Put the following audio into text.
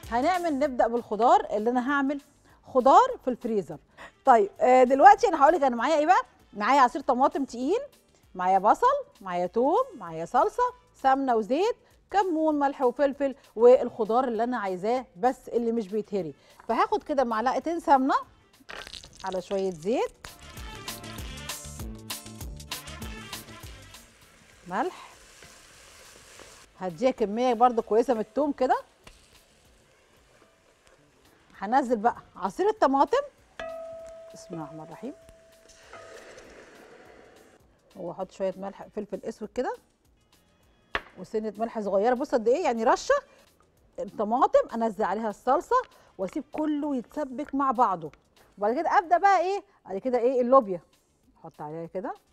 هنعمل نبدا بالخضار اللي انا هعمل خضار في الفريزر طيب آه، دلوقتي انا هقول لك انا معايا ايه بقى معايا عصير طماطم تقيل معايا بصل معايا توم معايا صلصه سمنه وزيت كمون ملح وفلفل والخضار اللي انا عايزاه بس اللي مش بيتهري فهاخد كده معلقتين سمنه على شويه زيت ملح هديها كميه برضو كويسه من التوم كده هنزل بقى عصير الطماطم بسم الله الرحمن الرحيم واحط شويه ملح فلفل اسود كده وسنه ملح صغيره بص قد ايه يعني رشه الطماطم انزل عليها الصلصه واسيب كله يتسبك مع بعضه وبعد كده ابدا بقى ايه بعد كده ايه اللوبيا احط عليها كده